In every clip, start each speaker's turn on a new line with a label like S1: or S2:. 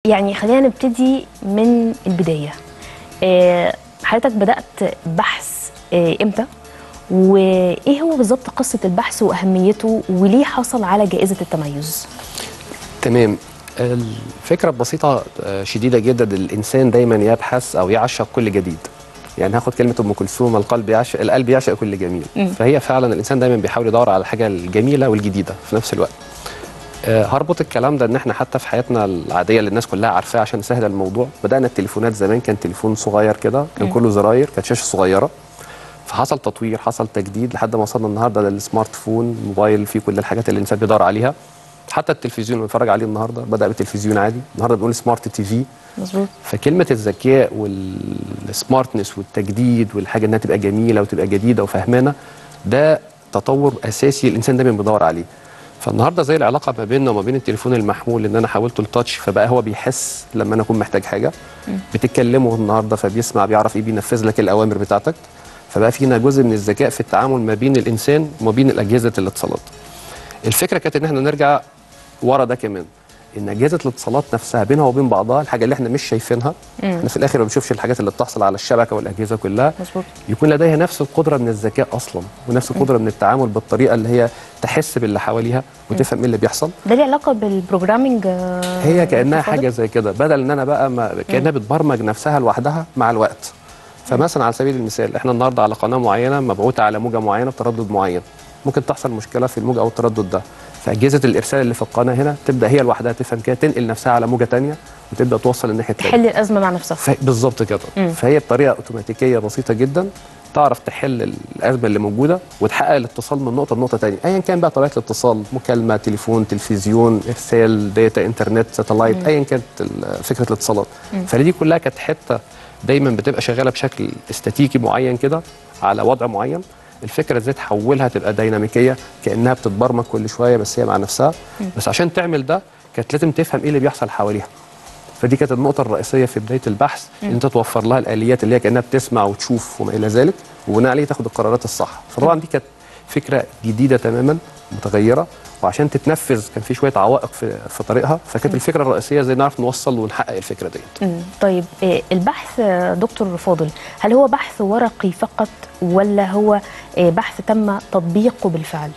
S1: يعني خلينا نبتدي من البدايه آه، حضرتك بدات بحث آه، امتى وايه هو بالظبط قصه البحث واهميته وليه حصل على جائزه التميز
S2: تمام الفكرة بسيطة آه، شديدة جدا الإنسان دايما يبحث أو يعشق كل جديد يعني هاخد كلمة أم كلثوم القلب يعشق القلب يعشق كل جميل
S1: مم.
S2: فهي فعلا الإنسان دايما بيحاول يدور على الحاجة الجميلة والجديدة في نفس الوقت آه، هربط الكلام ده ان احنا حتى في حياتنا العاديه اللي الناس كلها عارفاها عشان نسهل الموضوع بدانا التليفونات زمان كان تليفون صغير كده كان
S1: مم.
S2: كله زراير كانت شاشه صغيره فحصل تطوير حصل تجديد لحد ما وصلنا النهارده للسمارت فون موبايل فيه كل الحاجات اللي الانسان بيدور عليها حتى التلفزيون اللي بنتفرج عليه النهارده بدا بالتلفزيون عادي النهارده بنقول سمارت تي في
S1: مظبوط
S2: فكلمه الذكاء والسمارتنس والتجديد والحاجه انها تبقى جميله وتبقى جديده وفهمانه ده تطور اساسي الانسان دايما بيدور عليه فالنهارده زي العلاقه ما بيننا وما بين التليفون المحمول ان انا حولته لتاتش فبقى هو بيحس لما انا اكون محتاج حاجه بتتكلمه النهارده فبيسمع بيعرف ايه بينفذ لك الاوامر بتاعتك فبقى فينا جزء من الذكاء في التعامل ما بين الانسان وما بين الاجهزه الاتصالات الفكره كانت ان احنا نرجع ورا ده كمان ان اجهزه الاتصالات نفسها بينها وبين بعضها الحاجه اللي احنا مش شايفينها
S1: مم.
S2: احنا في الاخر ما بنشوفش الحاجات اللي بتحصل على الشبكه والاجهزه كلها
S1: مظبوط
S2: يكون لديها نفس القدره من الذكاء اصلا ونفس القدره من التعامل بالطريقه اللي هي تحس باللي حواليها وتفهم ايه اللي بيحصل
S1: ده ليه علاقه بالبروجرامينج آه،
S2: هي كانها
S1: دكتور فاضل؟
S2: حاجه زي كده بدل ان انا بقى ما كانها بتبرمج نفسها لوحدها مع الوقت فمثلا على سبيل المثال احنا النهارده على قناه معينه مبعوثه على موجه معينه بتردد معين ممكن تحصل مشكله في الموجه او التردد ده فاجهزه الارسال اللي في القناه هنا تبدا هي لوحدها تفهم كده تنقل نفسها على موجه ثانيه وتبدا توصل الناحيه الثانيه
S1: تحل الازمه مع نفسها
S2: ف- بالظبط كده فهي بطريقه اوتوماتيكيه بسيطه جدا تعرف تحل الازمه اللي موجوده وتحقق الاتصال من نقطه لنقطه ثانيه ايا كان بقى طبيعه الاتصال مكالمه تليفون تلفزيون ارسال داتا انترنت ساتلايت ايا كانت ال- فكره الاتصالات فدي كلها كانت حته دايما بتبقى شغاله بشكل استاتيكي معين كده على وضع معين الفكره ازاي تحولها تبقى ديناميكيه كانها بتتبرمج كل شويه بس هي مع نفسها بس عشان تعمل ده كانت لازم تفهم ايه اللي بيحصل حواليها فدي كانت النقطة الرئيسية في بداية البحث ان انت توفر لها الآليات اللي هي كأنها بتسمع وتشوف وما إلى ذلك وبناء عليه تاخد القرارات الصح فطبعا دي كانت فكرة جديدة تماما متغيرة وعشان تتنفذ كان في شوية عوائق في, في طريقها فكانت الفكرة الرئيسية ازاي نعرف نوصل ونحقق الفكرة ديت
S1: مم. طيب آه، البحث آه، دكتور فاضل هل هو بحث ورقي فقط ولا هو آه، بحث تم تطبيقه بالفعل؟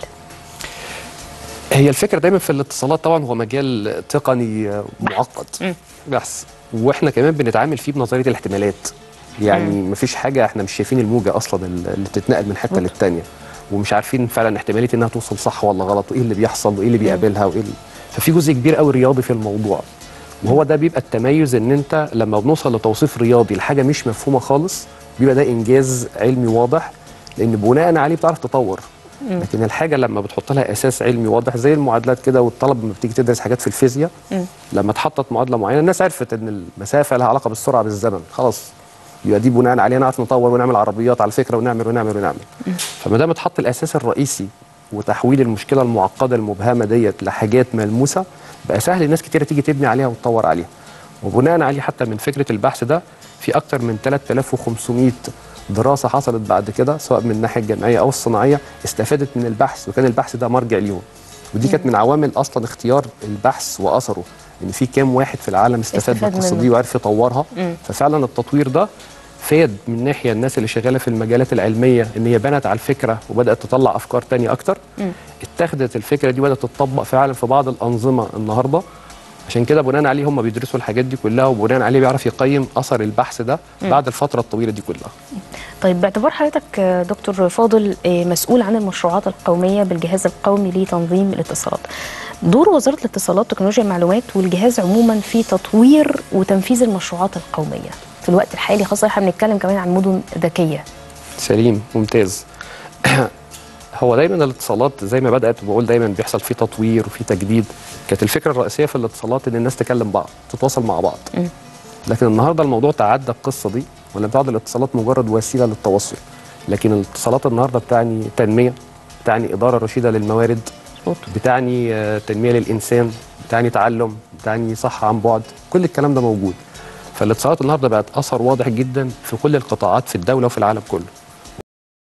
S2: هي الفكره دايما في الاتصالات طبعا هو مجال تقني معقد بس واحنا كمان بنتعامل فيه بنظريه الاحتمالات يعني مفيش حاجه احنا مش شايفين الموجه اصلا اللي بتتنقل من حته للتانيه ومش عارفين فعلا احتماليه انها توصل صح ولا غلط وايه اللي بيحصل وايه اللي بيقابلها وايه اللي... ففي جزء كبير قوي رياضي في الموضوع وهو ده بيبقى التميز ان انت لما بنوصل لتوصيف رياضي لحاجه مش مفهومه خالص بيبقى ده انجاز علمي واضح لان بناء عليه بتعرف تطور لكن الحاجه لما بتحط لها اساس علمي واضح زي المعادلات كده والطلب لما بتيجي تدرس حاجات في الفيزياء لما اتحطت معادله معينه الناس عرفت ان المسافه لها علاقه بالسرعه بالزمن خلاص يبقى دي بناء عليها نعرف نطور ونعمل عربيات على فكره ونعمل ونعمل ونعمل فما دام اتحط الاساس الرئيسي وتحويل المشكله المعقده المبهمه ديت لحاجات ملموسه بقى سهل الناس كتيره تيجي تبني عليها وتطور عليها وبناء عليه حتى من فكره البحث ده في اكتر من 3500 دراسه حصلت بعد كده سواء من الناحيه الجامعيه او الصناعيه استفادت من البحث وكان البحث ده مرجع ليهم ودي كانت من عوامل اصلا اختيار البحث واثره ان في كام واحد في العالم استفاد من
S1: استفاد
S2: القصه
S1: منه.
S2: دي وعرف يطورها ففعلا التطوير ده فاد من ناحيه الناس اللي شغاله في المجالات العلميه ان هي بنت على الفكره وبدات تطلع افكار تانية اكتر اتخذت الفكره دي وبدات تطبق فعلا في بعض الانظمه النهارده عشان كده بناء عليه هم بيدرسوا الحاجات دي كلها وبناء عليه بيعرف يقيم اثر البحث ده بعد الفتره الطويله دي كلها
S1: طيب باعتبار حضرتك آه، دكتور فاضل آه، مسؤول عن المشروعات القوميه بالجهاز القومي لتنظيم الاتصالات دور وزاره الاتصالات وتكنولوجيا المعلومات والجهاز عموما في تطوير وتنفيذ المشروعات القوميه في الوقت الحالي خاصه احنا بنتكلم كمان عن مدن ذكيه
S2: سليم ممتاز هو دايما الاتصالات زي ما بدات بقول دايما بيحصل فيه تطوير وفيه تجديد كانت الفكره الرئيسيه في الاتصالات ان الناس تكلم بعض تتواصل مع بعض لكن النهارده الموضوع تعدى القصه دي ولم تعد الاتصالات مجرد وسيله للتواصل لكن الاتصالات النهارده بتعني تنميه بتعني اداره رشيده للموارد
S1: مظبوط.
S2: بتعني آه، تنميه للانسان بتعني تعلم بتعني صحه عن بعد كل الكلام ده موجود فالاتصالات النهارده بقت اثر واضح جدا في كل القطاعات في الدوله وفي العالم كله